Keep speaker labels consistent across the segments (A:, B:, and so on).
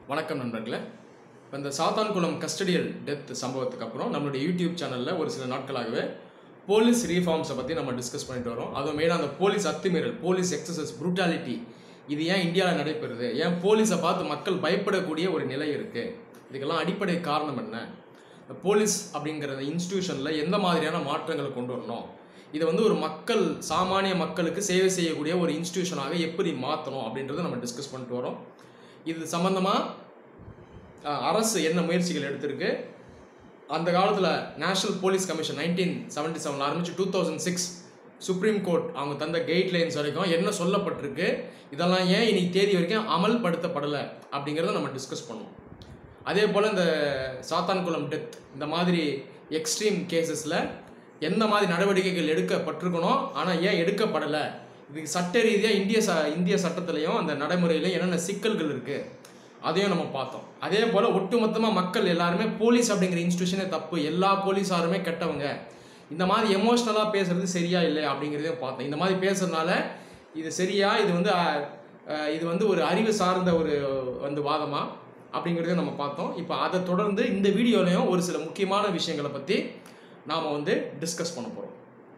A: வணக்கம் நண்பர்களே இப்போ இந்த சாத்தான்குளம் கஸ்டடியல் டெத் சம்பவத்துக்கு அப்புறம் நம்மளுடைய யூடியூப் சேனலில் ஒரு சில நாட்களாகவே போலீஸ் ரீஃபார்ம்ஸை பற்றி நம்ம டிஸ்கஸ் பண்ணிட்டு வரோம் அதுவும் மெயினாக அந்த போலீஸ் அத்துமீறல் போலீஸ் எக்ஸசஸ் ப்ரூட்டாலிட்டி இது ஏன் இந்தியாவில் நடைபெறுது ஏன் போலீஸை பார்த்து மக்கள் பயப்படக்கூடிய ஒரு நிலை இருக்குது இதுக்கெல்லாம் அடிப்படை காரணம் என்ன இந்த போலீஸ் அப்படிங்கிற இன்ஸ்டிடியூஷனில் எந்த மாதிரியான மாற்றங்களை கொண்டு வரணும் இதை வந்து ஒரு மக்கள் சாமானிய மக்களுக்கு சேவை செய்யக்கூடிய ஒரு இன்ஸ்டிடியூஷனாக எப்படி மாற்றணும் அப்படின்றத நம்ம டிஸ்கஸ் பண்ணிட்டு வரோம் இது சம்மந்தமாக அரசு என்ன முயற்சிகள் எடுத்திருக்கு அந்த காலத்தில் national police commission nineteen seventy செவனில் ஆரம்பிச்சு two thousand six supreme court அவங்க தந்த கைட்லைன்ஸ் வரைக்கும் என்ன சொல்லப்பட்டிருக்கு இதெல்லாம் ஏன் இன்னைக்கு தேதி வரைக்கும் அமல்படுத்தப்படலை அப்படிங்கிறத நம்ம டிஸ்கஸ் பண்ணுவோம் அதே போல் இந்த சாத்தான்குளம் டெத் இந்த மாதிரி எக்ஸ்ட்ரீம் கேசஸில் எந்த மாதிரி நடவடிக்கைகள் எடுக்கப்பட்டிருக்கணும் ஆனால் ஏன் எடுக்கப்படலை இதுக்கு சட்ட ரீதியாக இந்திய ச இந்திய சட்டத்திலையும் அந்த நடைமுறையிலையும் என்னென்ன சிக்கல்கள் இருக்குது அதையும் நம்ம பார்த்தோம் அதே போல் ஒட்டுமொத்தமாக மக்கள் எல்லாருமே போலீஸ் அப்படிங்கிற இன்ஸ்டியூஷனே தப்பு எல்லா போலீஸாருமே கெட்டவங்க இந்த மாதிரி எமோஷ்னலாக பேசுறது சரியா இல்லை அப்படிங்கிறதையும் பார்த்தோம் இந்த மாதிரி பேசுறதுனால இது சரியா இது வந்து அஹ், அஹ், இது வந்து ஒரு அறிவு சார்ந்த ஒரு வந்து வாதமா அப்படிங்கிறதையும் நம்ம பார்த்தோம் இப்போ அதை தொடர்ந்து இந்த வீடியோலையும் ஒரு சில முக்கியமான விஷயங்களை பற்றி நாம் வந்து டிஸ்கஸ் பண்ண போகிறோம்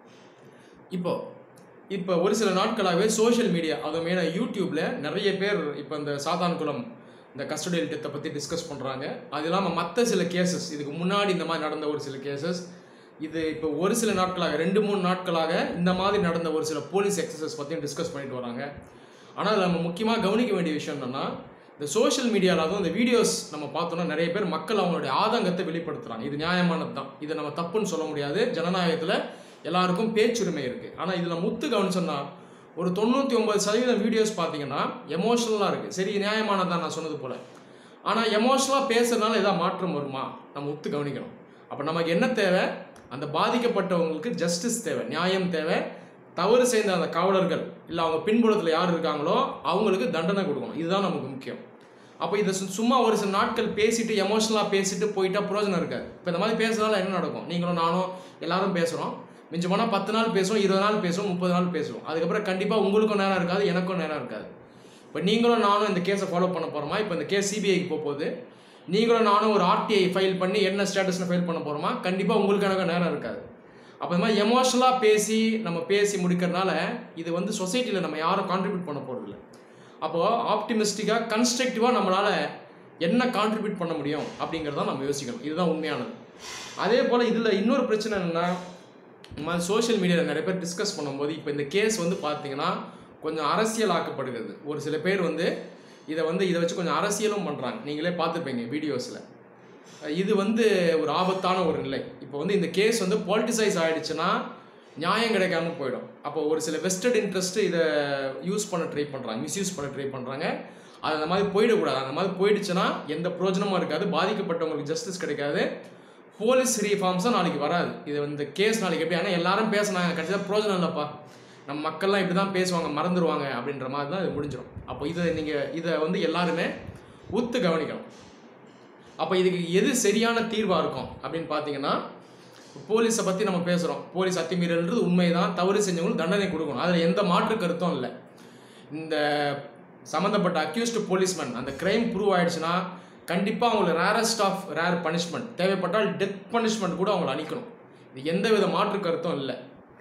A: இப்போ இப்போ ஒரு சில நாட்களாகவே சோஷியல் மீடியா அது மெயினாக யூடியூப்பில் நிறைய பேர் இப்போ இந்த சாத்தான்குளம் இந்த கஸ்டடியல் டெத்தை பற்றி டிஸ்கஸ் பண்ணுறாங்க அது இல்லாமல் மற்ற சில கேசஸ் இதுக்கு முன்னாடி இந்த மாதிரி நடந்த ஒரு சில கேசஸ் இது இப்போ ஒரு சில நாட்களாக ரெண்டு மூணு நாட்களாக இந்த மாதிரி நடந்த ஒரு சில போலீஸ் எக்ஸசஸ் பற்றியும் டிஸ்கஸ் பண்ணிட்டு வராங்க ஆனால் நம்ம முக்கியமாக கவனிக்க வேண்டிய விஷயம் என்னென்னா இந்த சோஷியல் மீடியாவில் அதுவும் இந்த வீடியோஸ் நம்ம பார்த்தோம்னா நிறைய பேர் மக்கள் அவங்களுடைய ஆதங்கத்தை வெளிப்படுத்துகிறாங்க இது நியாயமானது தான் இதை நம்ம தப்புன்னு சொல்ல முடியாது ஜனநாயகத்தில் எல்லாருக்கும் பேச்சுரிமை இருக்குது ஆனால் இதில் முத்து கவனிச்சோம்னா ஒரு தொண்ணூற்றி ஒன்பது சதவீதம் வீடியோஸ் பார்த்தீங்கன்னா எமோஷனலாக இருக்குது சரி நியாயமானதான் நான் சொன்னது போல் ஆனால் எமோஷனலாக பேசுறதுனால ஏதாவது மாற்றம் வருமா நம்ம ஒத்து கவனிக்கணும் அப்போ நமக்கு என்ன தேவை அந்த பாதிக்கப்பட்டவங்களுக்கு ஜஸ்டிஸ் தேவை நியாயம் தேவை தவறு செய்த அந்த காவலர்கள் இல்லை அவங்க பின்புலத்தில் யார் இருக்காங்களோ அவங்களுக்கு தண்டனை கொடுக்கணும் இதுதான் நமக்கு முக்கியம் அப்போ இதை சு- சும்மா ஒரு சில நாட்கள் பேசிட்டு எமோஷனலாக பேசிட்டு போயிட்டா பிரயோஜனம் இருக்காது இப்போ இந்த மாதிரி பேசுறதுனால என்ன நடக்கும் நீங்களும் நானும் எல்லாரும் பேசுகிறோம் மிஞ்சி போனால் பத்து நாள் பேசுவோம் இருபது நாள் பேசுவோம் முப்பது நாள் பேசுவோம் அதுக்கப்புறம் கண்டிப்பாக உங்களுக்கும் நேரம் இருக்காது எனக்கும் நேரம் இருக்காது இப்போ நீங்களும் நானும் இந்த கேஸை ஃபாலோ பண்ண போகிறோமா இப்போ இந்த கேஸ் சிபிஐக்கு போக போகுது நீங்களும் நானும் ஒரு ஆர்டிஐ ஃபைல் பண்ணி என்ன ஸ்டேட்டஸில் ஃபைல் பண்ண போகிறோமா கண்டிப்பாக உங்களுக்கு எனக்கு நேரம் இருக்காது அப்போ இந்த மாதிரி எமோஷனலாக பேசி நம்ம பேசி முடிக்கிறதுனால இது வந்து சொசைட்டியில் நம்ம யாரும் கான்ட்ரிபியூட் பண்ண போகிறதில்ல அப்போது ஆப்டிமிஸ்டிக்காக கன்ஸ்ட்ரக்டிவாக நம்மளால் என்ன கான்ட்ரிபியூட் பண்ண முடியும் அப்படிங்கிறத நம்ம யோசிக்கணும் இதுதான் உண்மையானது அதே போல் இதில் இன்னொரு பிரச்சனை என்னென்னா இந்த மாதிரி சோஷியல் மீடியாவில் நிறைய பேர் டிஸ்கஸ் பண்ணும்போது இப்போ இந்த கேஸ் வந்து பார்த்தீங்கன்னா கொஞ்சம் அரசியலாக்கப்படுகிறது ஒரு சில பேர் வந்து இதை வந்து இதை வச்சு கொஞ்சம் அரசியலும் பண்ணுறாங்க நீங்களே பார்த்துருப்பீங்க வீடியோஸில் இது வந்து ஒரு ஆபத்தான ஒரு நிலை இப்போ வந்து இந்த கேஸ் வந்து பாலிட்டிசைஸ் ஆயிடுச்சுன்னா நியாயம் கிடைக்காம போயிடும் அப்போ ஒரு சில வெஸ்டட் இன்ட்ரெஸ்ட் இதை யூஸ் பண்ண ட்ரை பண்ணுறாங்க மிஸ்யூஸ் பண்ண ட்ரை பண்ணுறாங்க அது அந்த மாதிரி போயிடக்கூடாது அந்த மாதிரி போயிடுச்சுன்னா எந்த பிரயோஜனமும் இருக்காது பாதிக்கப்பட்டவங்களுக்கு ஜஸ்டிஸ் கிடைக்காது போலீஸ் ரீஃபார்ம்ஸும் நாளைக்கு வராது இது இந்த கேஸ் நாளைக்கு எப்படி ஆனால் எல்லாரும் பேசுனாங்க கடைசியாக பிரயோஜனம் இல்லைப்பா நம்ம மக்கள்லாம் இப்படி தான் பேசுவாங்க மறந்துடுவாங்க அப்படின்ற மாதிரி தான் இது முடிஞ்சிடும் அப்போ இதை நீங்கள் இதை வந்து எல்லாருமே உத்து கவனிக்கணும் அப்போ இதுக்கு எது சரியான தீர்வாக இருக்கும் அப்படின்னு பார்த்தீங்கன்னா போலீஸை பற்றி நம்ம பேசுகிறோம் போலீஸ் அத்துமீறல்ன்றது உண்மைதான் தவறு செஞ்சவங்களுக்கு தண்டனை கொடுக்கணும் அதில் எந்த மாற்று கருத்தும் இல்லை இந்த சம்மந்தப்பட்ட அக்யூஸ்டு போலீஸ்மேன் அந்த கிரைம் ப்ரூவ் ஆயிடுச்சுன்னா கண்டிப்பாக அவங்களுக்கு ரேரஸ்ட் ஆஃப் ரேர் பனிஷ்மெண்ட் தேவைப்பட்டால் டெத் பனிஷ்மெண்ட் கூட அவங்களை அளிக்கணும் இது எந்த வித மாற்று கருத்தும் இல்லை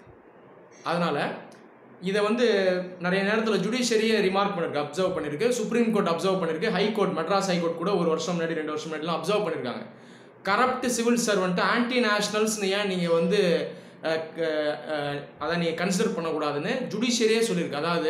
A: அதனால் இதை வந்து நிறைய நேரத்தில் ஜுடிஷியரியே ரிமார்க் பண்ணிருக்கு அப்சர்வ் பண்ணியிருக்கு சுப்ரீம் கோர்ட் அப்சர்வ் பண்ணியிருக்கு high court Madras high court கூட ஒரு வருஷம் முன்னாடி ரெண்டு வருஷம் முன்னாடிலாம் அப்சர்வ் பண்ணியிருக்காங்க கரப்ட் சிவில் சர்வெண்ட் ஆன்டி நேஷனல்ஸ்னு ஏன் நீங்கள் வந்து அஹ், க- அஹ், அதை நீங்கள் கன்சிடர் பண்ணக்கூடாதுன்னு ஜுடிஷியரியே சொல்லியிருக்கு அதாவது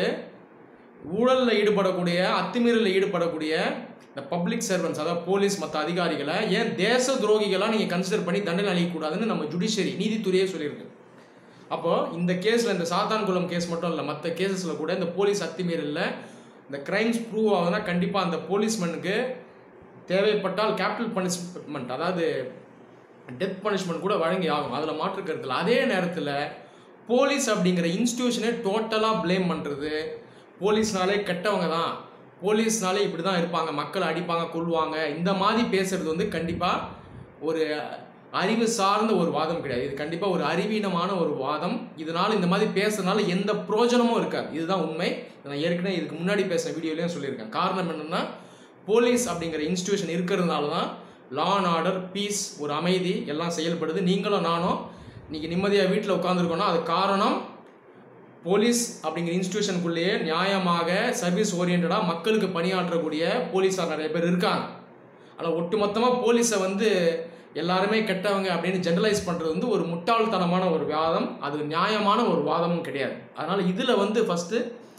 A: ஊழலில் ஈடுபடக்கூடிய அத்துமீறலில் ஈடுபடக்கூடிய இந்த பப்ளிக் சர்வன்ஸ் அதாவது போலீஸ் மற்ற அதிகாரிகளை ஏன் தேச துரோகிகளாக நீங்கள் கன்சிடர் பண்ணி தண்டனை அளிக்கக்கூடாதுன்னு நம்ம ஜுடிஷியரி நீதித்துறையே சொல்லியிருக்கு அப்போ இந்த கேஸில் இந்த சாத்தான்குளம் கேஸ் மட்டும் இல்லை மற்ற கேசஸில் கூட இந்த போலீஸ் அத்துமீறலில் இந்த கிரைம்ஸ் ப்ரூவ் ஆகுதுன்னா கண்டிப்பாக அந்த போலீஸ்மேனுக்கு தேவைப்பட்டால் கேபிட்டல் பனிஷ்மெண்ட் அதாவது டெத் பனிஷ்மெண்ட் கூட வழங்கி ஆகும் அதில் மாற்று கருத்தில் அதே நேரத்தில் போலீஸ் அப்படிங்கிற இன்ஸ்டியூஷனே டோட்டலாக ப்ளேம் பண்ணுறது போலீஸ்னாலே கெட்டவங்க தான் போலீஸ்னாலே இப்படி தான் இருப்பாங்க மக்களை அடிப்பாங்க கொல்லுவாங்க இந்த மாதிரி பேசுறது வந்து கண்டிப்பாக ஒரு அறிவு சார்ந்த ஒரு வாதம் கிடையாது இது கண்டிப்பாக ஒரு அறிவீனமான ஒரு வாதம் இதனால் இந்த மாதிரி பேசுறதுனால எந்த பிரயோஜனமும் இருக்காது இதுதான் உண்மை இதை நான் ஏற்கனவே இதுக்கு முன்னாடி பேசின வீடியோலையும் சொல்லியிருக்கேன் காரணம் என்னென்னா போலீஸ் அப்படிங்கிற இன்ஸ்டிடியூஷன் இருக்கிறதுனால தான் லா அண்ட் ஆர்டர் பீஸ் ஒரு அமைதி எல்லாம் செயல்படுது நீங்களும் நானும் இன்னைக்கு நிம்மதியாக வீட்டில் உட்காந்துருக்கோன்னா அது காரணம் போலீஸ் அப்படிங்கிற இன்ஸ்டிடியூஷனுக்குள்ளேயே நியாயமாக சர்வீஸ் ஓரியன்டாக மக்களுக்கு பணியாற்றக்கூடிய போலீஸார் நிறைய பேர் இருக்காங்க ஆனால் ஒட்டுமொத்தமாக போலீஸை வந்து எல்லாருமே கெட்டவங்க அப்படின்னு ஜென்ரலைஸ் பண்ணுறது வந்து ஒரு முட்டாள்தனமான ஒரு வாதம் அது நியாயமான ஒரு வாதமும் கிடையாது அதனால் இதில் வந்து ஃபஸ்ட்டு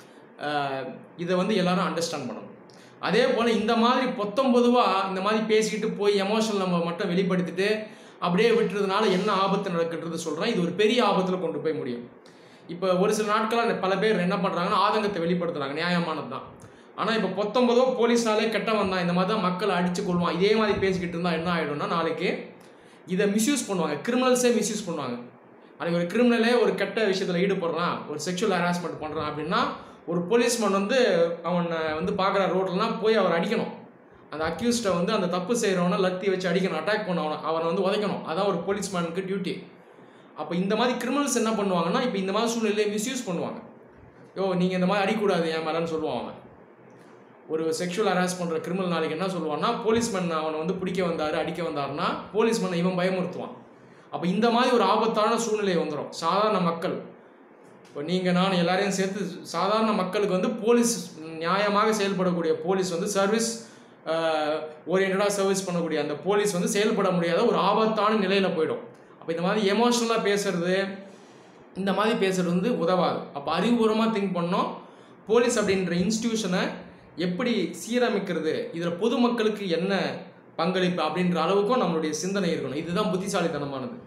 A: இதை வந்து எல்லாரும் அண்டர்ஸ்டாண்ட் பண்ணணும் அதே போல் இந்த மாதிரி பொத்தம் பொதுவாக இந்த மாதிரி பேசிக்கிட்டு போய் எமோஷனல் நம்ம மட்டும் வெளிப்படுத்திட்டு அப்படியே விட்டுறதுனால என்ன ஆபத்து நடக்குன்றது சொல்கிறேன் இது ஒரு பெரிய ஆபத்தில் கொண்டு போய் முடியும் இப்போ ஒரு சில நாட்களாக பல பேர் என்ன பண்ணுறாங்கன்னா ஆதங்கத்தை வெளிப்படுத்துகிறாங்க நியாயமானது தான் ஆனால் இப்போ பொத்தொன்பதோ போலீஸ்னாலே கெட்டவன் தான் இந்த மாதிரி தான் மக்களை அடிச்சு கொள்வான் இதே மாதிரி பேசிக்கிட்டு இருந்தால் என்ன ஆகிடும்னா நாளைக்கு இதை மிஸ்யூஸ் பண்ணுவாங்க கிரிமினல்ஸே மிஸ்யூஸ் பண்ணுவாங்க அன்றைக்கி ஒரு கிரிமினலே ஒரு கெட்ட விஷயத்தில் ஈடுபடுறான் ஒரு செக்ஷுவல் ஹராஸ்மெண்ட் பண்ணுறான் அப்படின்னா ஒரு போலீஸ்மேன் வந்து அவனை வந்து பார்க்குற ரோட்லலாம் போய் அவர் அடிக்கணும் அந்த அக்யூஸ்டை வந்து அந்த தப்பு செய்கிறவனை லத்தி வச்சு அடிக்கணும் அட்டாக் பண்ண அவனை அவனை வந்து உதைக்கணும் அதான் ஒரு போலீஸ்மேனுக்கு டியூட்டி அப்போ இந்த மாதிரி கிரிமினல்ஸ் என்ன பண்ணுவாங்கன்னா இப்போ இந்த மாதிரி சூழ்நிலையை மிஸ்யூஸ் பண்ணுவாங்க யோ நீங்கள் இந்த மாதிரி அடிக்கூடாது என் மேலேன்னு சொல்லுவான் அவன் ஒரு செக்ஷுவல் ஹராஸ் பண்ணுற கிரிமினல் நாளைக்கு என்ன சொல்லுவான்னா போலீஸ்மேன் அவனை வந்து பிடிக்க வந்தார் அடிக்க வந்தாருன்னா போலீஸ்மேனை இவன் பயமுறுத்துவான் அப்போ இந்த மாதிரி ஒரு ஆபத்தான சூழ்நிலை வந்துடும் சாதாரண மக்கள் இப்போ நீங்கள் நான் எல்லாரையும் சேர்த்து சாதாரண மக்களுக்கு வந்து போலீஸ் நியாயமாக செயல்படக்கூடிய போலீஸ் வந்து சர்வீஸ் ஓரியன்டாக சர்வீஸ் பண்ணக்கூடிய அந்த போலீஸ் வந்து செயல்பட முடியாத ஒரு ஆபத்தான நிலையில் போயிடும் அப்போ இந்த மாதிரி எமோஷ்னலாக பேசுறது இந்த மாதிரி பேசுறது வந்து உதவாது அப்போ அறிவுபூர்வமாக திங்க் பண்ணோம் போலீஸ் அப்படின்ற இன்ஸ்டிடியூஷனை எப்படி சீரமைக்கிறது இதில் பொதுமக்களுக்கு என்ன பங்களிப்பு அப்படின்ற அளவுக்கும் நம்மளுடைய சிந்தனை இருக்கணும் இதுதான் புத்திசாலித்தனமானது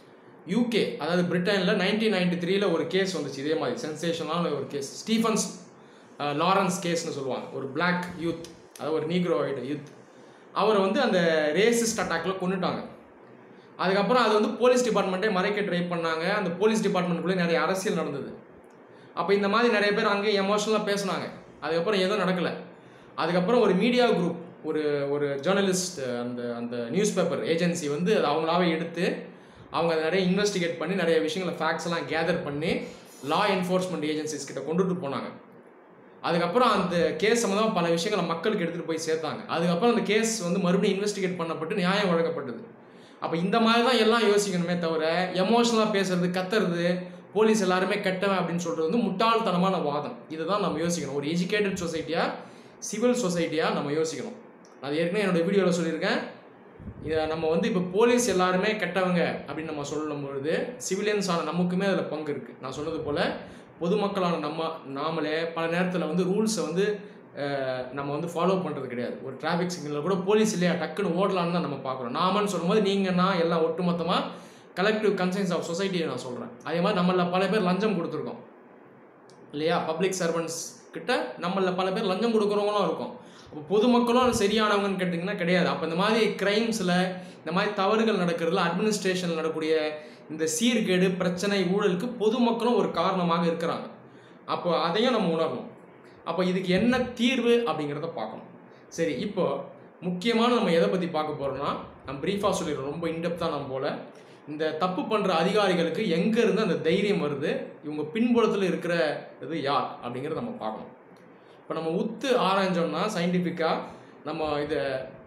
A: யூகே அதாவது பிரிட்டனில் நைன்டீன் நைன்டி த்ரீல ஒரு கேஸ் வந்துச்சு இதே மாதிரி சென்சேஷனான ஒரு கேஸ் ஸ்டீஃபன்ஸ் லாரன்ஸ் கேஸ்னு சொல்லுவாங்க ஒரு பிளாக் யூத் அதாவது ஒரு நீக்ரோயிட் யூத் அவரை வந்து அந்த ரேசிஸ்ட் அட்டாக்ல கொண்டுட்டாங்க அதுக்கப்புறம் அது வந்து போலீஸ் டிபார்ட்மெண்ட்டே மறைக்க ட்ரை பண்ணாங்க அந்த போலீஸ் டிபார்ட்மெண்ட்டுக்குள்ளே நிறைய அரசியல் நடந்தது அப்போ இந்த மாதிரி நிறைய பேர் அங்கே எமோஷனலாக பேசுனாங்க அதுக்கப்புறம் எதுவும் நடக்கலை அதுக்கப்புறம் ஒரு மீடியா குரூப் ஒரு ஒரு ஜேர்னலிஸ்ட் அந்த அந்த நியூஸ் பேப்பர் ஏஜென்சி வந்து அது அவங்களாவே எடுத்து அவங்க அதை நிறைய இன்வெஸ்டிகேட் பண்ணி நிறைய விஷயங்களை ஃபேக்ட்ஸ் எல்லாம் கேதர் பண்ணி லா என்ஃபோர்ஸ்மெண்ட் ஏஜென்சிஸ் கிட்ட கொண்டுட்டு போனாங்க அதுக்கப்புறம் அந்த கேஸ் சம்மந்தமாக பல விஷயங்களை மக்களுக்கு எடுத்துகிட்டு போய் சேர்த்தாங்க அதுக்கப்புறம் அந்த கேஸ் வந்து மறுபடியும் இன்வெஸ்டிகேட் பண்ணப்பட்டு நியாயம் வழங்கப்பட்டது அப்போ இந்த மாதிரி தான் எல்லாம் யோசிக்கணுமே தவிர எமோஷனலாக பேசுறது கத்துறது போலீஸ் எல்லாருமே கெட்டவன் அப்படின்னு சொல்கிறது வந்து முட்டாள்தனமான வாதம் இதை தான் நம்ம யோசிக்கணும் ஒரு எஜுகேட்டட் சொசைட்டியாக சிவில் சொசைட்டியாக நம்ம யோசிக்கணும் அது ஏற்கனவே என்னோட வீடியோவில் சொல்லியிருக்கேன் இதை நம்ம வந்து இப்போ போலீஸ் எல்லாருமே கெட்டவங்க அப்படின்னு நம்ம சொல்லும் பொழுது சிவிலியன்ஸான நமக்குமே அதில் பங்கு இருக்குது நான் சொன்னது போல் பொதுமக்களான நம்ம நாமளே பல நேரத்தில் வந்து ரூல்ஸை வந்து அஹ், நம்ம வந்து ஃபாலோ பண்ணுறது கிடையாது ஒரு டிராஃபிக் சிக்னலில் கூட போலீஸ் இல்லையா டக்குன்னு ஓடலான்னு தான் நம்ம பார்க்குறோம் நாமன்னு சொல்லும்போது நீங்கள் நான் எல்லாம் ஒட்டுமொத்தமாக கலெக்டிவ் கன்சைன்ஸ் ஆஃப் சொசைட்டியை நான் சொல்கிறேன் அதே மாதிரி நம்மள பல பேர் லஞ்சம் கொடுத்துருக்கோம் இல்லையா பப்ளிக் சர்வன்ட்ஸ் கிட்ட நம்மள பல பேர் லஞ்சம் கொடுக்குறவங்களும் இருக்கும் அப்போ பொதுமக்களும் சரியானவங்கன்னு கேட்டிங்கன்னா கிடையாது அப்போ இந்த மாதிரி கிரைம்ஸில் இந்த மாதிரி தவறுகள் நடக்கிறதுல அட்மினிஸ்ட்ரேஷனில் நடக்கக்கூடிய இந்த சீர்கேடு பிரச்சனை ஊழலுக்கு பொதுமக்களும் ஒரு காரணமாக இருக்கிறாங்க அப்போ அதையும் நம்ம உணரணும் அப்போ இதுக்கு என்ன தீர்வு அப்படிங்கிறத பார்க்கணும் சரி இப்போ முக்கியமான நம்ம எதை பற்றி பார்க்க போகிறோம்னா நம்ம ப்ரீஃபாக சொல்லிடுறோம் ரொம்ப இன்டெப்த்தாக நம்ம போல இந்த தப்பு பண்ணுற அதிகாரிகளுக்கு எங்கேருந்து அந்த தைரியம் வருது இவங்க பின்புலத்தில் இருக்கிற இது யார் அப்படிங்கிறத நம்ம பார்க்கணும் இப்போ நம்ம உத்து ஆராய்ஞ்சோம்னா சயின்டிஃபிக்காக நம்ம இதை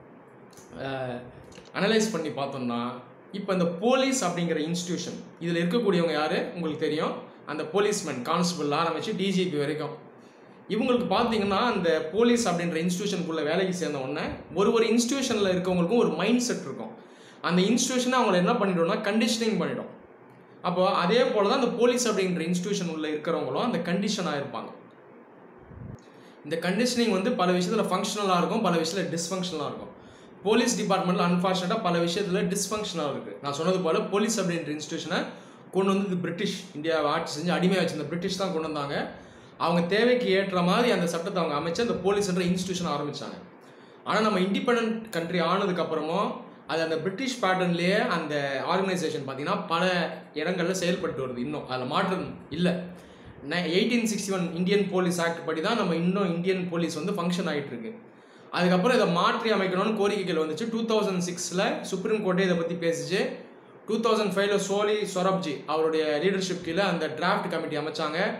A: அனலைஸ் பண்ணி பார்த்தோம்னா இப்போ இந்த போலீஸ் அப்படிங்கிற இன்ஸ்டிடியூஷன் இதில் இருக்கக்கூடியவங்க யார் உங்களுக்கு தெரியும் அந்த போலீஸ்மேன் கான்ஸ்டபிள் ஆரம்பித்து டிஜிபி வரைக்கும் இவங்களுக்கு பார்த்தீங்கன்னா அந்த போலீஸ் அப்படின்ற இன்ஸ்டியூஷனுக்குள்ள வேலைக்கு சேர்ந்த உடனே ஒரு ஒரு இன்ஸ்டியூஷனில் இருக்கவங்களுக்கும் ஒரு மைண்ட் செட் இருக்கும் அந்த இன்ஸ்டியூஷனை அவங்கள என்ன பண்ணிடும்னா கண்டிஷனிங் பண்ணிடும் அப்போ அதே போல தான் அந்த போலீஸ் அப்படின்ற இன்ஸ்டியூஷன் உள்ள இருக்கிறவங்களும் அந்த கண்டிஷனாக இருப்பாங்க இந்த கண்டிஷனிங் வந்து பல விஷயத்தில் ஃபங்க்ஷனலாக இருக்கும் பல விஷயத்தில் டிஸ்ஃபங்க்ஷனலாக இருக்கும் போலீஸ் டிபார்ட்மெண்ட்டில் அன்ஃபார்ச்சுனேட்டாக பல விஷயத்தில் டிஸ்ஃபங்க்ஷனாக இருக்குது நான் சொன்னது போல் போலீஸ் அப்படின்ற இன்ஸ்டியூஷனை கொண்டு வந்து இது பிரிட்டிஷ் இந்தியாவை ஆட்சி செஞ்சு அடிமையாக வச்சிருந்த பிரிட்டிஷ் தான் கொண்டு வந்தாங்க அவங்க தேவைக்கு ஏற்ற மாதிரி அந்த சட்டத்தை அவங்க அமைச்சு அந்த போலீஸ்ன்ற இன்ஸ்டியூஷன் ஆரம்பித்தாங்க ஆனால் நம்ம இண்டிபெண்ட் கண்ட்ரி ஆனதுக்கப்புறமும் அது அந்த பிரிட்டிஷ் பேட்டர்ன்லேயே அந்த ஆர்கனைசேஷன் பார்த்தீங்கன்னா பல இடங்களில் செயல்பட்டு வருது இன்னும் அதில் மாற்றம் இல்லை eighteen sixty one Indian police act படி தான் நம்ம இன்னும் இந்தியன் போலீஸ் வந்து ஃபங்க்ஷன் ஆகிட்டு இருக்கு அதுக்கப்புறம் இதை மாற்றி அமைக்கணும்னு கோரிக்கைகள் வந்துச்சு டூ தௌசண்ட் சிக்ஸில் சுப்ரீம் கோர்ட்டே இதை பற்றி பேசிச்சு டூ தௌசண்ட் ஃபைவ்ல சோலி சொரப்ஜி அவருடைய லீடர்ஷிப் கீழே அந்த டிராஃப்ட் கமிட்டி அமைச்சாங்க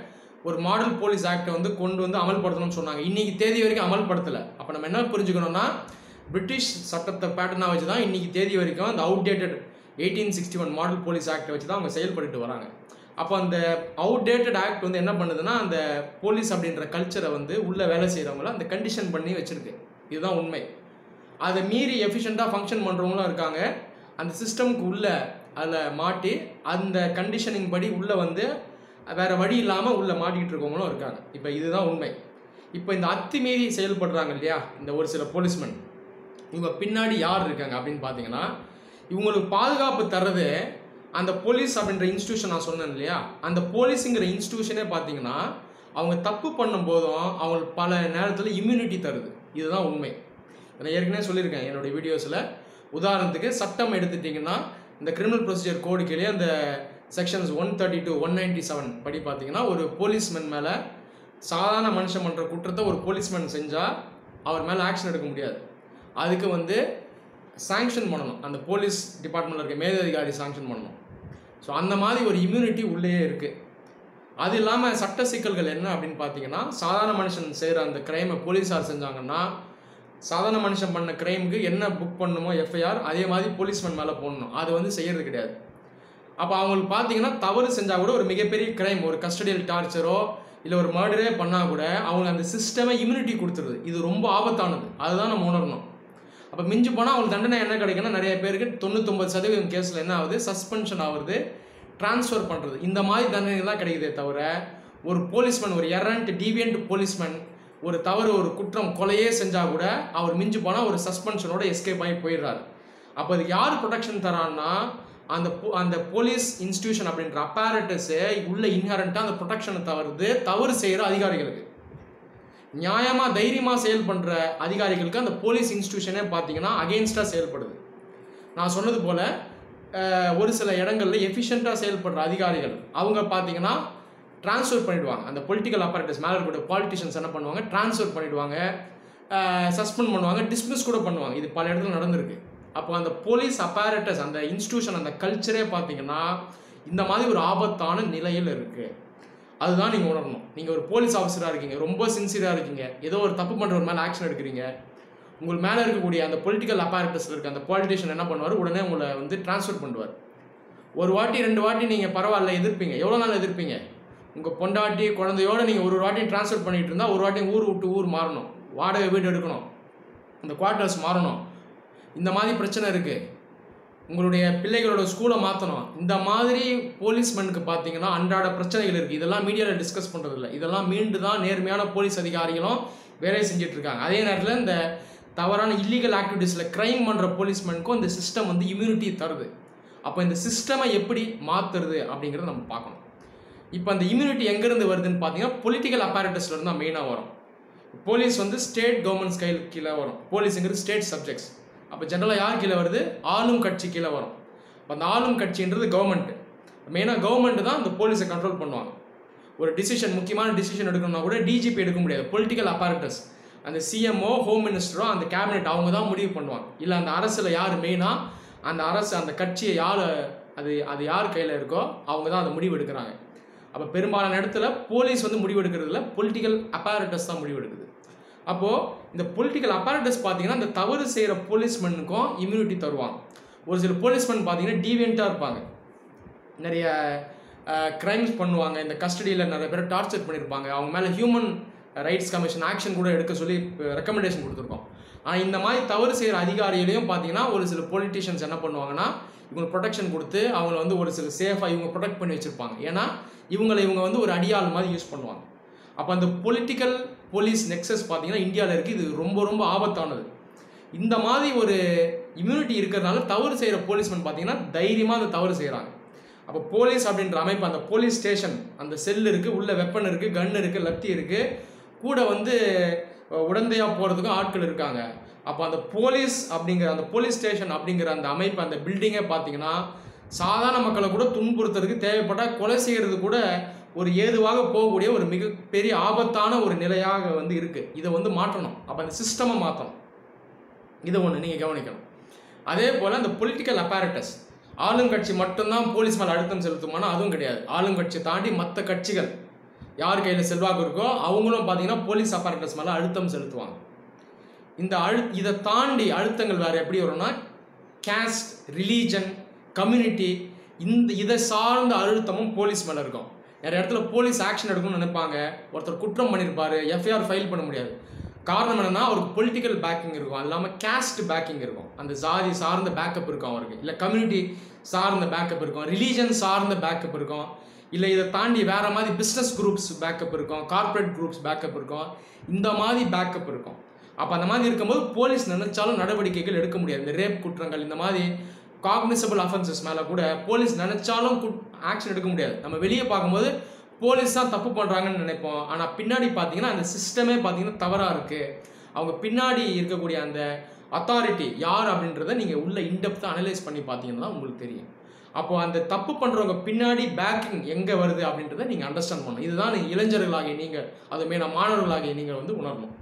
A: ஒரு மாடல் போலீஸ் ஆக்டை வந்து கொண்டு வந்து அமல்படுத்தணும்னு சொன்னாங்க இன்னைக்கு தேதி வரைக்கும் அமல்படுத்தலை அப்போ நம்ம என்ன புரிஞ்சுக்கணும்னா பிரிட்டிஷ் சட்டத்தை பேட்டர்னாக வச்சு தான் இன்னைக்கு தேதி வரைக்கும் அந்த outdated eighteen sixty one model police ஆக்டை வச்சு தான் அவங்க செயல்பட்டு வராங்க அப்போ அந்த அவுடேட்டட் ஆக்ட் வந்து என்ன பண்ணுதுன்னா அந்த போலீஸ் அப்படின்ற கல்ச்சரை வந்து உள்ள வேலை செய்கிறவங்கள அந்த கண்டிஷன் பண்ணி வச்சிருக்கு இதுதான் உண்மை அதை மீறி எஃபிஷியண்ட்டாக ஃபங்க்ஷன் பண்ணுறவங்களும் இருக்காங்க அந்த சிஸ்டம்க்கு உள்ள அதில் மாட்டி அந்த கண்டிஷனிங் படி உள்ளே வந்து வேறு வழி இல்லாமல் உள்ளே மாட்டிக்கிட்டு இருக்கவங்களும் இருக்காங்க இப்போ இதுதான் உண்மை இப்போ இந்த அத்துமீறி செயல்படுறாங்க இல்லையா இந்த ஒரு சில போலீஸ்மேன் இவங்க பின்னாடி யார் இருக்காங்க அப்படின்னு பார்த்தீங்கன்னா இவங்களுக்கு பாதுகாப்பு தர்றது அந்த போலீஸ் அப்படின்ற இன்ஸ்டியூஷன் நான் சொன்னேன் இல்லையா அந்த போலீஸுங்கிற இன்ஸ்டியூஷனே பார்த்தீங்கன்னா அவங்க தப்பு பண்ணும் போதும் அவங்களுக்கு பல நேரத்தில் இம்யூனிட்டி தருது இதுதான் உண்மை நான் ஏற்கனவே சொல்லியிருக்கேன் என்னுடைய வீடியோஸில் உதாரணத்துக்கு சட்டம் எடுத்துட்டிங்கன்னா இந்த கிரிமினல் ப்ரொசீஜர் கோடு கீழே அந்த sections one thirty two one ninety seven படி பார்த்தீங்கன்னா ஒரு போலீஸ்மேன் மேலே சாதாரண மனுஷன் பண்ணுற குற்றத்தை ஒரு போலீஸ்மேன் செஞ்சால் அவர் மேலே ஆக்ஷன் எடுக்க முடியாது அதுக்கு வந்து சாங்ஷன் பண்ணணும் அந்த போலீஸ் டிபார்ட்மெண்ட்டில் இருக்க மேலதிகாரி சாங்ஷன் பண்ணணும் ஸோ அந்த மாதிரி ஒரு இம்யூனிட்டி உள்ளேயே இருக்குது அது இல்லாமல் சட்ட சிக்கல்கள் என்ன அப்படின்னு பார்த்தீங்கன்னா சாதாரண மனுஷன் செய்கிற அந்த கிரைமை போலீஸார் செஞ்சாங்கன்னா சாதாரண மனுஷன் பண்ண கிரைமுக்கு என்ன புக் பண்ணணுமோ எஃப்ஐஆர் அதே மாதிரி போலீஸ்மேன் மேலே போடணும் அது வந்து செய்யறது கிடையாது அப்போ அவங்களுக்கு பார்த்தீங்கன்னா தவறு செஞ்சால் கூட ஒரு மிகப்பெரிய கிரைம் ஒரு கஸ்டடியல் டார்ச்சரோ இல்லை ஒரு மர்டரே பண்ணால் கூட அவங்களுக்கு அந்த சிஸ்டமே இம்யூனிட்டி கொடுத்துருது இது ரொம்ப ஆபத்தானது அதுதான் நம்ம உணரணும் அப்போ மிஞ்சி போனால் அவங்களுக்கு தண்டனை என்ன கிடைக்குன்னா நிறைய பேருக்கு தொண்ணூத்தொம்பது சதவீதம் கேஸில் என்ன ஆகுது சஸ்பென்ஷன் ஆகுது ட்ரான்ஸ்ஃபர் பண்ணுறது இந்த மாதிரி தண்டனை தான் கிடைக்குதே தவிர ஒரு போலீஸ்மேன் ஒரு எரண்ட் டீவியன்ட் போலீஸ்மேன் ஒரு தவறு ஒரு குற்றம் கொலையே செஞ்சால் கூட அவர் மிஞ்சி போனால் ஒரு சஸ்பென்ஷனோட எஸ்கேப் ஆகி போயிடுறாரு அப்போ அதுக்கு யார் ப்ரொடெக்ஷன் தரான்னா அந்த போ- அந்த போலீஸ் இன்ஸ்டிடியூஷன் அப்படின்ற அப்பாரட்டஸு உள்ள இன்ஹரண்ட்டாக அந்த ப்ரொடெக்ஷனை தவறுது தவறு செய்கிற அதிகாரிகளுக்கு நியாயமாக தைரியமாக செயல் பண்ணுற அதிகாரிகளுக்கு அந்த போலீஸ் இன்ஸ்டிடியூஷனே பார்த்தீங்கன்னா அகெயின்ஸ்டாக செயல்படுது நான் சொன்னது போல் ஒரு சில இடங்கள்ல எஃபிஷியண்ட்டாக செயல்படுற அதிகாரிகள் அவங்க பார்த்தீங்கன்னா ட்ரான்ஸ்ஃபர் பண்ணிடுவாங்க அந்த பொலிட்டிக்கல் அப்பாரட்டஸ் மேலே இருக்கக்கூடிய பாலிட்டிஷியன்ஸ் என்ன பண்ணுவாங்க ட்ரான்ஸ்ஃபர் பண்ணிடுவாங்க சஸ்பெண்ட் பண்ணுவாங்க டிஸ்மிஸ் கூட பண்ணுவாங்க இது பல இடத்துல நடந்திருக்கு அப்போ அந்த போலீஸ் அப்பாரட்டஸ் அந்த இன்ஸ்டிடியூஷன் அந்த கல்ச்சரே பார்த்தீங்கன்னா இந்த மாதிரி ஒரு ஆபத்தான நிலையில் இருக்குது அதுதான் நீங்கள் உணரணும் நீங்கள் ஒரு போலீஸ் ஆஃபீஸராக இருக்கீங்க ரொம்ப சின்சியராக இருக்கீங்க ஏதோ ஒரு தப்பு பண்ணுறவர் மேலே ஆக்ஷன் எடுக்கிறீங்க உங்கள் மேலே இருக்கக்கூடிய அந்த பொலிட்டிக்கல் அப்பாரட்டஸில் இருக்க அந்த பாலிட்டிஷியன் என்ன பண்ணுவார் உடனே உங்களை வந்து ட்ரான்ஸ்ஃபர் பண்ணுவார் ஒரு வாட்டி ரெண்டு வாட்டி நீங்கள் பரவாயில்ல எதிர்ப்பீங்க எவ்வளோ நாள் எதிர்ப்பீங்க உங்கள் பொண்டாட்டி குழந்தையோட நீங்கள் ஒரு ஒரு வாட்டி ட்ரான்ஸ்ஃபர் பண்ணிட்டு இருந்தால் ஒரு வாட்டி ஊர் விட்டு ஊர் மாறணும் வாடகை வீடு எடுக்கணும் அந்த குவார்ட்டர்ஸ் மாறணும் இந்த மாதிரி பிரச்சனை இருக்குது உங்களுடைய பிள்ளைகளோட ஸ்கூலை மாற்றணும் இந்த மாதிரி போலீஸ்மேனுக்கு பார்த்தீங்கன்னா அன்றாட பிரச்சனைகள் இருக்குது இதெல்லாம் மீடியாவில் டிஸ்கஸ் பண்ணுறது இல்லை இதெல்லாம் மீண்டு தான் நேர்மையான போலீஸ் அதிகாரிகளும் வேலையை செஞ்சுட்டு இருக்காங்க அதே நேரத்தில் இந்த தவறான இல்லீகல் ஆக்டிவிட்டீஸில் க்ரைம் பண்ணுற போலீஸ்மேனுக்கும் இந்த சிஸ்டம் வந்து இம்யூனிட்டி தருது அப்போ இந்த சிஸ்டமை எப்படி மாற்றுறது அப்படிங்கிறத நம்ம பார்க்கணும் இப்போ அந்த இம்யூனிட்டி எங்கேருந்து வருதுன்னு பார்த்தீங்கன்னா பொலிட்டிக்கல் அப்பாரட்டஸ்லேருந்து தான் மெயினாக வரும் போலீஸ் வந்து ஸ்டேட் கவர்மெண்ட்ஸ் கையில் கீழே வரும் போலீஸுங்கிறது ஸ்டேட் சப்ஜெக்ட்ஸ் அப்போ ஜென்ரலாக யார் கீழே வருது ஆளும் கட்சி கீழே வரும் அப்போ அந்த ஆளும் கட்சின்றது கவர்மெண்ட் மெயினாக கவர்மெண்ட் தான் அந்த போலீஸை கண்ட்ரோல் பண்ணுவாங்க ஒரு டிசிஷன் முக்கியமான டிசிஷன் எடுக்கணும்னா கூட டிஜிபி எடுக்க முடியாது பொலிட்டிக்கல் அப்பாரட்டஸ் அந்த சிஎம்ஓ ஹோம் மினிஸ்டரோ அந்த கேபினெட் அவங்க தான் முடிவு பண்ணுவாங்க இல்லை அந்த அரசில் யார் மெயினாக அந்த அரசு அந்த கட்சியை யார் அது அது யார் கையில் இருக்கோ அவங்க தான் அந்த முடிவு எடுக்கிறாங்க அப்போ பெரும்பாலான இடத்துல போலீஸ் வந்து முடிவெடுக்கிறதுல பொலிட்டிக்கல் அப்பாரட்டஸ் தான் முடிவெடுக்குது அப்போது இந்த பொலிட்டிக்கல் அப்பாரட்டஸ் பார்த்தீங்கன்னா இந்த தவறு செய்கிற போலீஸ்மேனுக்கும் இம்யூனிட்டி தருவாங்க ஒரு சில போலீஸ்மேன் பார்த்தீங்கன்னா டீவியண்ட்டாக இருப்பாங்க நிறைய க்ரைம்ஸ் பண்ணுவாங்க இந்த கஸ்டடியில் நிறைய பேர் டார்ச்சர் பண்ணியிருப்பாங்க அவங்க மேலே ஹியூமன் ரைட்ஸ் கமிஷன் ஆக்ஷன் கூட எடுக்க சொல்லி ரெக்கமெண்டேஷன் கொடுத்துருக்கோம் ஆனால் இந்த மாதிரி தவறு செய்கிற அதிகாரிகளையும் பார்த்தீங்கன்னா ஒரு சில பொலிட்டிஷியன்ஸ் என்ன பண்ணுவாங்கன்னா இவங்களுக்கு ப்ரொடெக்ஷன் கொடுத்து அவங்கள வந்து ஒரு சில சேஃபாக இவங்க ப்ரொடெக்ட் பண்ணி வச்சுருப்பாங்க ஏன்னா இவங்களை இவங்க வந்து ஒரு அடியாள் மாதிரி யூஸ் பண்ணுவாங்க அப்போ அந்த பொலிட்டிக்கல் போலீஸ் நெக்ஸஸ் பார்த்தீங்கன்னா இந்தியாவில் இருக்குது இது ரொம்ப ரொம்ப ஆபத்தானது இந்த மாதிரி ஒரு இம்யூனிட்டி இருக்கிறதுனால தவறு செய்கிற போலீஸ்மேன் பார்த்தீங்கன்னா தைரியமாக அந்த தவறு செய்கிறாங்க அப்போ போலீஸ் அப்படின்ற அமைப்பு அந்த போலீஸ் ஸ்டேஷன் அந்த செல் இருக்குது உள்ள வெப்பன் இருக்குது கன் இருக்குது லத்தி இருக்குது கூட வந்து உடந்தையாக போகிறதுக்கும் ஆட்கள் இருக்காங்க அப்போ அந்த போலீஸ் அப்படிங்கிற அந்த போலீஸ் ஸ்டேஷன் அப்படிங்கிற அந்த அமைப்பு அந்த பில்டிங்கே பார்த்தீங்கன்னா சாதாரண மக்களை கூட துன்புறுத்துறதுக்கு தேவைப்பட்டால் கொலை செய்கிறது கூட ஒரு ஏதுவாக போகக்கூடிய ஒரு மிகப்பெரிய ஆபத்தான ஒரு நிலையாக வந்து இருக்குது இதை வந்து மாற்றணும் அப்போ அந்த சிஸ்டமை மாற்றணும் இதை ஒன்று நீங்கள் கவனிக்கணும் அதே போல் அந்த பொலிட்டிக்கல் அப்பாரட்டஸ் ஆளுங்கட்சி மட்டும்தான் போலீஸ் மேலே அழுத்தம் செலுத்துமானா அதுவும் கிடையாது ஆளுங்கட்சி தாண்டி மற்ற கட்சிகள் யார் கையில் செல்வாக்கு இருக்கோ அவங்களும் பார்த்தீங்கன்னா போலீஸ் அப்பாரட்டஸ் மேலே அழுத்தம் செலுத்துவாங்க இந்த அழு இதை தாண்டி அழுத்தங்கள் வேறு எப்படி வரும்னா கேஸ்ட் ரிலீஜன் கம்யூனிட்டி இந்த இதை சார்ந்த அழுத்தமும் போலீஸ் மேலே இருக்கும் நிறைய இடத்துல போலீஸ் ஆக்ஷன் எடுக்கணும்னு நினைப்பாங்க ஒருத்தர் குற்றம் பண்ணியிருப்பாரு எஃப்ஐஆர் ஃபைல் பண்ண முடியாது காரணம் என்னன்னா அவருக்கு பொலிட்டிக்கல் பேக்கிங் இருக்கும் அது இல்லாமல் கேஸ்ட் பேக்கிங் இருக்கும் அந்த ஜாதி சார்ந்த பேக்கப் இருக்கும் அவருக்கு இல்லை கம்யூனிட்டி சார்ந்த பேக்கப் இருக்கும் ரிலீஜன் சார்ந்த பேக்கப் இருக்கும் இல்லை இதை தாண்டி வேற மாதிரி பிஸ்னஸ் குரூப்ஸ் பேக்கப் இருக்கும் கார்ப்பரேட் குரூப்ஸ் பேக்கப் இருக்கும் இந்த மாதிரி பேக்கப் இருக்கும் அப்போ அந்த மாதிரி இருக்கும்போது போலீஸ் நினைச்சாலும் நடவடிக்கைகள் எடுக்க முடியாது இந்த ரேப் குற்றங்கள் இந்த மாதிரி காக்னிசபிள் அஃபென்சஸ் மேலே கூட போலீஸ் நினைச்சாலும் ஆக்ஷன் எடுக்க முடியாது நம்ம வெளியே பார்க்கும்போது போலீஸ் தான் தப்பு பண்ணுறாங்கன்னு நினைப்போம் ஆனால் பின்னாடி பார்த்தீங்கன்னா அந்த சிஸ்டமே பார்த்தீங்கன்னா தவறாக இருக்குது அவங்க பின்னாடி இருக்கக்கூடிய அந்த அத்தாரிட்டி யார் அப்படின்றத நீங்கள் உள்ள இன்டெப்த்தாக அனலைஸ் பண்ணி பார்த்தீங்கன்னா தான் உங்களுக்கு தெரியும் அப்போ அந்த தப்பு பண்ணுறவங்க பின்னாடி பேக்கிங் எங்கே வருது அப்படின்றத நீங்கள் அண்டர்ஸ்டாண்ட் பண்ணணும் இதுதான் நீங்க இளைஞர்களாகிய நீங்கள் அதுமே நான் மாணவர்களாகிய நீங்கள் வந்து உணரணும்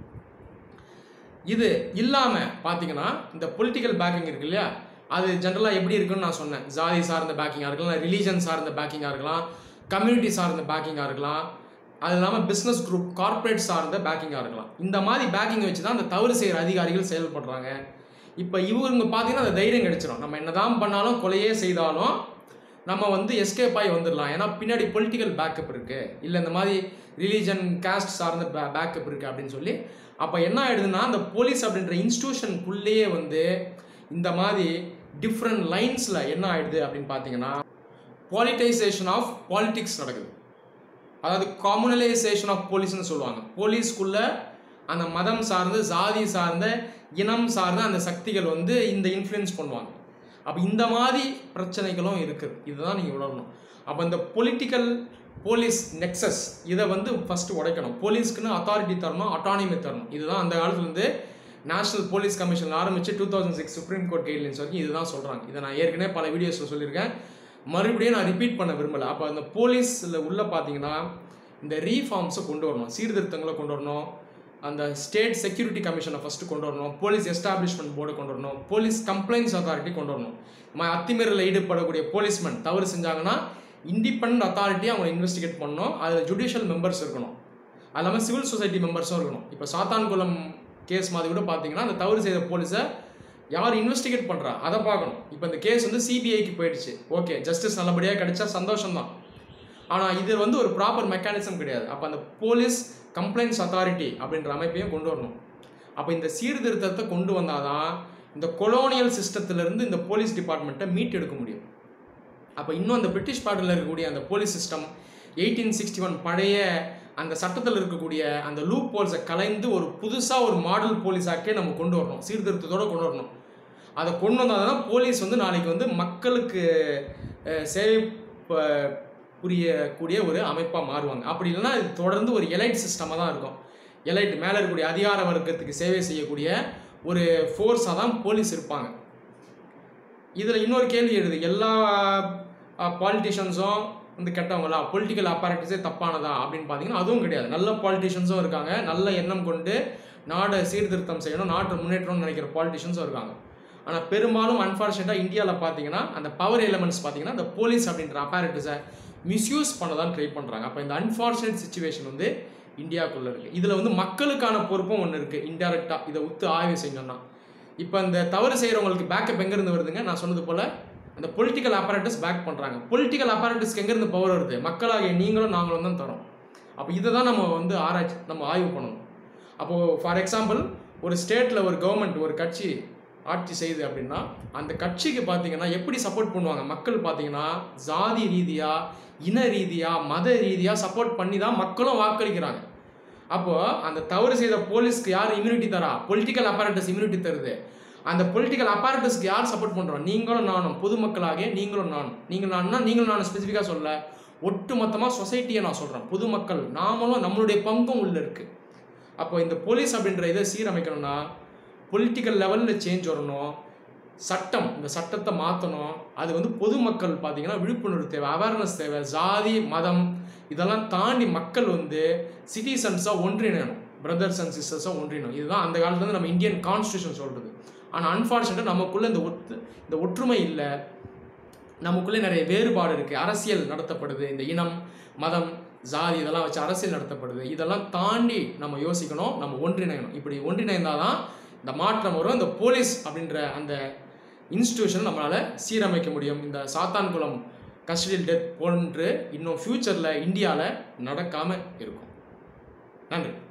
A: இது இல்லாமல் பார்த்தீங்கன்னா இந்த பொலிட்டிக்கல் பேக்கிங் இருக்கு இல்லையா அது ஜென்ரலாக எப்படி இருக்குன்னு நான் சொன்னேன் ஜாதி சார்ந்த பேக்கிங்காக இருக்கலாம் ரிலீஜன் சார்ந்த பேக்கிங்காக இருக்கலாம் கம்யூனிட்டி சார்ந்த பேக்கிங்காக இருக்கலாம் அது இல்லாமல் பிஸ்னஸ் குரூப் கார்ப்பரேட் சார்ந்த பேக்கிங்காக இருக்கலாம் இந்த மாதிரி பேக்கிங் வச்சு தான் அந்த தவறு செய்கிற அதிகாரிகள் செயல்படுறாங்க இப்போ இவங்க பார்த்தீங்கன்னா அந்த தைரியம் கிடைச்சிரும் நம்ம என்னதான் பண்ணாலும் கொலையே செய்தாலும் நம்ம வந்து எஸ்கேப் ஆகி வந்துடலாம் ஏன்னா பின்னாடி பொலிட்டிக்கல் பேக்கப் இருக்குது இல்லை இந்த மாதிரி ரிலீஜன் காஸ்ட் சார்ந்த பே பேக்கப் இருக்குது அப்படின்னு சொல்லி அப்போ என்ன ஆயிடுதுன்னா அந்த போலீஸ் அப்படின்ற இன்ஸ்டியூஷனுக்குள்ளேயே வந்து இந்த மாதிரி டிஃப்ரெண்ட் லைன்ஸில் என்ன ஆயிடுது அப்படின்னு பார்த்தீங்கன்னா பாலிட்டைசேஷன் ஆஃப் பாலிடிக்ஸ் நடக்குது அதாவது காமனலைசேஷன் ஆஃப் போலீஸ்னு சொல்லுவாங்க போலீஸ்க்குள்ள அந்த மதம் சார்ந்து சாதி சார்ந்த இனம் சார்ந்த அந்த சக்திகள் வந்து இந்த இன்ஃப்ளூயன்ஸ் பண்ணுவாங்க அப்போ இந்த மாதிரி பிரச்சனைகளும் இருக்குது இதுதான் நீங்கள் உணரணும் அப்போ இந்த பொலிட்டிக்கல் போலீஸ் நெக்ஸஸ் இதை வந்து ஃபஸ்ட்டு உடைக்கணும் போலீஸ்க்குன்னு அத்தாரிட்டி தரணும் அட்டானமி தரணும் இதுதான் அந்த காலத்துலேருந்து நேஷனல் போலீஸ் கமிஷன் ஆரம்பித்து two thousand six supreme court guidelines வரைக்கும் இதுதான் சொல்கிறாங்க இதை நான் ஏற்கனவே பல வீடியோஸில் சொல்லியிருக்கேன் மறுபடியும் நான் ரிப்பீட் பண்ண விரும்பலை அப்போ அந்த போலீஸில் உள்ள பார்த்தீங்கன்னா இந்த ரீஃபார்ம்ஸை கொண்டு வரணும் சீர்திருத்தங்களை கொண்டு வரணும் அந்த ஸ்டேட் செக்யூரிட்டி கமிஷனை ஃபஸ்ட்டு கொண்டு வரணும் போலீஸ் எஸ்டாப்ளிஷ்மெண்ட் போர்டை கொண்டு வரணும் போலீஸ் கம்ப்ளைண்ட்ஸ் அத்தாரிட்டி கொண்டு வரணும் ம அத்துமீறலில் ஈடுபடக்கூடிய போலீஸ்மேன் தவறு செஞ்சாங்கன்னா இண்டிபெண்ட் அத்தாரிட்டி அவங்க இன்வெஸ்டிகேட் பண்ணணும் அதில் ஜுடிஷியல் மெம்பர்ஸ் இருக்கணும் அது இல்லாமல் சிவில் சொசைட்டி மெம்பர்ஸும் இருக்கணும் இப்போ சாத்தான்குளம் கேஸ் மாதிரி கூட பார்த்தீங்கன்னா அந்த தவறு செய்த போலீஸை யார் இன்வெஸ்டிகேட் பண்ணுறா அதை பார்க்கணும் இப்போ இந்த கேஸ் வந்து சிபிஐக்கு போயிடுச்சு ஓகே ஜஸ்டிஸ் நல்லபடியாக கிடைச்சா சந்தோஷம்தான் ஆனால் இது வந்து ஒரு ப்ராப்பர் மெக்கானிசம் கிடையாது அப்போ அந்த போலீஸ் கம்ப்ளைண்ட்ஸ் அத்தாரிட்டி அப்படின்ற அமைப்பையும் கொண்டு வரணும் அப்போ இந்த சீர்திருத்தத்தை கொண்டு வந்தால் தான் இந்த கொலோனியல் சிஸ்டத்திலிருந்து இந்த போலீஸ் டிபார்ட்மெண்ட்டை மீட் எடுக்க முடியும் அப்போ இன்னும் அந்த பிரிட்டிஷ் பாட்டில் இருக்கக்கூடிய அந்த police system eighteen sixty one பழைய அந்த சட்டத்தில் இருக்கக்கூடிய அந்த லூப் போல்ஸை கலைந்து ஒரு புதுசாக ஒரு மாடல் போலீஸ் ஆக்டே நம்ம கொண்டு வரணும் சீர்திருத்தத்தோடு கொண்டு வரணும் அதை கொண்டு வந்தால் தான் போலீஸ் வந்து நாளைக்கு வந்து மக்களுக்கு அஹ், சேவை ப- புரியக்கூடிய ஒரு அமைப்பாக மாறுவாங்க அப்படி இல்லைன்னா இது தொடர்ந்து ஒரு எலைட் சிஸ்டமாக தான் இருக்கும் எலைட் மேலே இருக்கக்கூடிய அதிகார வர்க்கத்துக்கு சேவை செய்யக்கூடிய ஒரு ஃபோர்ஸாக தான் போலீஸ் இருப்பாங்க இதில் இன்னொரு கேள்வி எழுது எல்லா பாலிட்டிஷியன்ஸும் வந்து கெட்டவங்களா பொலிட்டிக்கல் அப்பாரட்டிஸே தப்பானதா அப்படின்னு பார்த்தீங்கன்னா அதுவும் கிடையாது நல்ல பாலிட்டிஷியன்ஸும் இருக்காங்க நல்ல எண்ணம் கொண்டு நாடை சீர்திருத்தம் செய்யணும் நாட்டை முன்னேற்றம்னு நினைக்கிற பாலிட்டிஷியன்ஸும் இருக்காங்க ஆனால் பெரும்பாலும் அன்ஃபார்ச்சுனேட்டாக இந்தியாவில் பார்த்தீங்கன்னா அந்த பவர் எலமெண்ட்ஸ் பார்த்தீங்கன்னா அந்த போலீஸ் அப்படின்ற அப்பாரட்டிஸை மிஸ்யூஸ் பண்ண தான் ட்ரை பண்ணுறாங்க அப்போ இந்த அன்ஃபார்ச்சுனேட் சுச்சுவேஷன் வந்து இந்தியாவுக்குள்ளே இருக்குது இதில் வந்து மக்களுக்கான பொறுப்பும் ஒன்று இருக்குது இன்டெரக்டாக இதை ஒத்து ஆய்வு செய்யணும்னா இப்போ இந்த தவறு செய்கிறவங்களுக்கு பேக்கப் எங்கேருந்து வருதுங்க நான் சொன்னது போல் அந்த பொலிட்டிக்கல் apparatus பேக் பண்ணுறாங்க பொலிட்டிக்கல் apparatusக்கு எங்கேருந்து பவர் வருது மக்களாகிய நீங்களும் நாங்களும் தான் தரோம் அப்போ இதை தான் நம்ம வந்து ஆராய்ச்சி நம்ம ஆய்வு பண்ணணும் அப்போது ஃபார் எக்ஸாம்பிள் ஒரு ஸ்டேட்டில் ஒரு கவர்மெண்ட் ஒரு கட்சி ஆட்சி செய்யுது அப்படின்னா அந்த கட்சிக்கு பார்த்தீங்கன்னா எப்படி சப்போர்ட் பண்ணுவாங்க மக்கள் பார்த்தீங்கன்னா ஜாதி ரீதியாக இன ரீதியாக மத ரீதியாக சப்போர்ட் பண்ணி தான் மக்களும் வாக்களிக்கிறாங்க அப்போ அந்த தவறு செய்த போலீஸ்க்கு யார் இம்யூனிட்டி தரா பொலிட்டிக்கல் apparatus இம்யூனிட்டி தருது அந்த பொலிட்டிக்கல் apparatusக்கு யார் சப்போர்ட் பண்ணுறோம் நீங்களும் நானும் பொதுமக்களாகிய நீங்களும் நானும் நீங்கள் நானும்னா நீங்களும் நானும் ஸ்பெசிஃபிக்காக சொல்ல ஒட்டு மொத்தமாக சொசைட்டியை நான் சொல்கிறேன் பொதுமக்கள் நாமளும் நம்மளுடைய பங்கும் உள்ள இருக்கு அப்போ இந்த போலீஸ் அப்படின்ற இதை சீரமைக்கணும்னா பொலிட்டிக்கல் லெவலில் சேஞ்ச் வரணும் சட்டம் இந்த சட்டத்தை மாற்றணும் அது வந்து பொதுமக்கள் பார்த்தீங்கன்னா விழிப்புணர்வு தேவை அவேர்னஸ் தேவை ஜாதி மதம் இதெல்லாம் தாண்டி மக்கள் வந்து சிட்டிசன்ஸாக ஒன்றிணையணும் பிரதர்ஸ் அண்ட் சிஸ்டர்ஸாக ஒன்றிணும் இதுதான் அந்த காலத்துலேருந்து நம்ம இந்தியன் கான்ஸ்டியூஷன் சொல்கிறது ஆனால் அன்ஃபார்ச்சுனேட்டாக நமக்குள்ளே இந்த ஒத்து இந்த ஒற்றுமை இல்லை நமக்குள்ளே நிறைய வேறுபாடு இருக்குது அரசியல் நடத்தப்படுது இந்த இனம் மதம் ஜாதி இதெல்லாம் வச்சு அரசியல் நடத்தப்படுது இதெல்லாம் தாண்டி நம்ம யோசிக்கணும் நம்ம ஒன்றிணையணும் இப்படி ஒன்றிணைந்தால் தான் இந்த மாற்றம் வரும் இந்த போலீஸ் அப்படின்ற அந்த இன்ஸ்டிடியூஷன் நம்மளால் சீரமைக்க முடியும் இந்த சாத்தான்குளம் கஸ்டடியல் டெத் போன்று இன்னும் ஃப்யூச்சரில் இந்தியாவில் நடக்காமல் இருக்கும் நன்றி